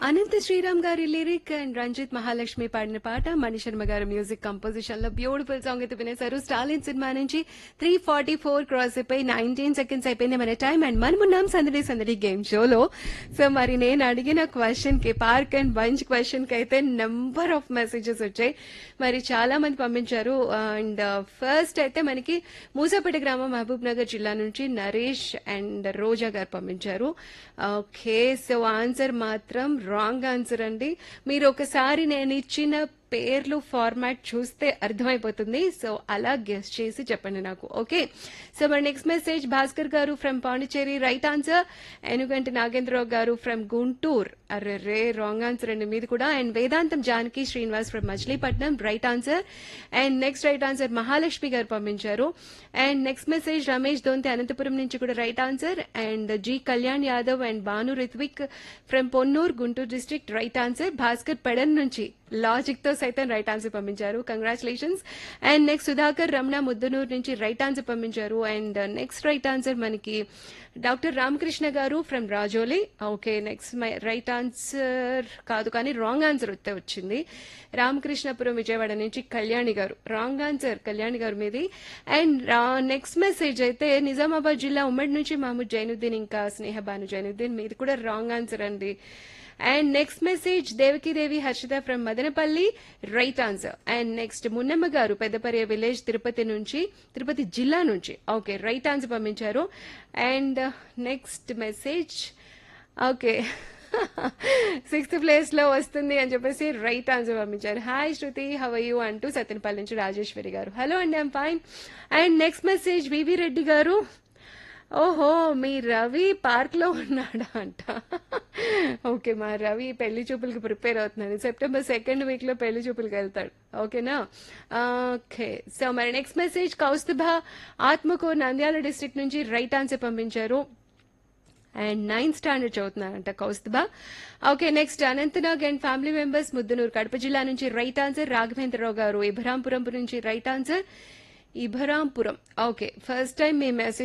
అనంత శ్రీరామ్ గారి lyric and Ranjith Mahalakshmi పాడిన పాట మణిశర్మ గారి మ్యూజిక్ కంపోజిషన్ లో బ్యూటిఫుల్ సాంగ్ అయితే వినేశారు స్టాలిన్ సినిమా నుంచి త్రీ ఫార్టీ ఫోర్ క్రాస్ అయిపోయి నైన్టీన్ సెకండ్స్ అయిపోయింది మన టైం అండ్ మనమున్నాం సందడి సందడి గేమ్ షోలో సో మరి నేను అడిగిన క్వశ్చన్ కి పార్క్ అండ్ బంచ్ క్వశ్చన్ కి అయితే నెంబర్ ఆఫ్ మెసేజెస్ వచ్చాయి మరి చాలా మంది పంపించారు అండ్ ఫస్ట్ అయితే మనకి మూసాపేట గ్రామం మహబూబ్ నగర్ జిల్లా నుంచి నరేష్ అండ్ రోజా గారు పంపించారు ఓకే సో ఆన్సర్ మాత్రం రాంగ్ ఆన్సర్ అండి మీరు ఒకసారి నేను ఇచ్చిన పేర్లు ఫార్మాట్ చూస్తే అర్థమైపోతుంది సో అలా గెస్ట్ చేసి చెప్పండి నాకు ఓకే సో మరి నెక్స్ట్ మెసేజ్ భాస్కర్ గారు from Pondicherry right answer Enuganti Nagendra Rao గారు ఫ్రమ్ గుంటూరు అరే రే రాంగ్ ఆన్సర్ అండి మీది కూడా and Vedantam Janaki Srinivas from Machilipatnam right answer and next right answer Mahalakshmi గారు పంపించారు and next message Ramesh Donthi Anantapuram నుంచి కూడా right answer and G Kalyan Yadav and Bhanu Ritvik from Ponnur Guntur district right answer Bhaskar Pedan నుంచి లాజిక్ తో సైతం రైట్ ఆన్సర్ పంపించారు congratulations and next Sudhakar Ramana Muddanur నుంచి రైట్ ఆన్సర్ పంపించారు అండ్ నెక్స్ట్ రైట్ ఆన్సర్ మనకి డాక్టర్ రామకృష్ణ గారు from Rajoli okay next my right answer కాదు కానీ రాంగ్ ఆన్సర్ వస్తే వచ్చింది రామకృష్ణపురం విజయవాడ నుంచి కళ్యాణి గారు రాంగ్ ఆన్సర్ కళ్యాణి గారు మీది అండ్ నెక్స్ట్ మెసేజ్ అయితే నిజామాబాద్ జిల్లా ఉమ్మడి నుంచి మహమూద్ జైనుద్దీన్ ఇంకా స్నేహబాను జైనుద్దీన్ మీది కూడా రాంగ్ ఆన్సర్ అండి and next message Devakidevi Harshitha from Madanapalle right answer and next Munnamma గారు పెద్దపర్య విలేజ్ తిరుపతి నుంచి తిరుపతి జిల్లా నుంచి ఓకే రైట్ ఆన్సర్ పంపించారు and next message okay sixth place లో వస్తుంది అని చెప్పేసి రైట్ ఆన్సర్ పంపించారు హాయ్ శృతి హవ్ యూ అంటూ సత్యనపల్లి నుంచి రాజేశ్వరి గారు హలో అండి I'm fine and next message VV Reddy గారు ఓహో మీ రవి పార్క్ లో ఉన్నాడా అంట ఓకే మా రవి పెళ్లి చూపులకి ప్రిపేర్ అవుతున్నాడు సెప్టెంబర్ సెకండ్ వీక్ లో పెళ్లి చూపులకి వెళ్తాడు ఓకేనా ఓకే సో మరి next message Kaustubha Atmakur Nandyal district నుంచి రైట్ ఆన్సర్ పంపించారు అండ్ నైన్త్ స్టాండర్డ్ చదువుతున్నారంట Kaustubha okay next Anantnag and family members Muddanur Kadapa జిల్లా నుంచి రైట్ ఆన్సర్ రాఘవేంద్రరావు గారు ఇబ్రాంపురం నుంచి right answer Ibrahimpuram okay first time మీ మెసేజ్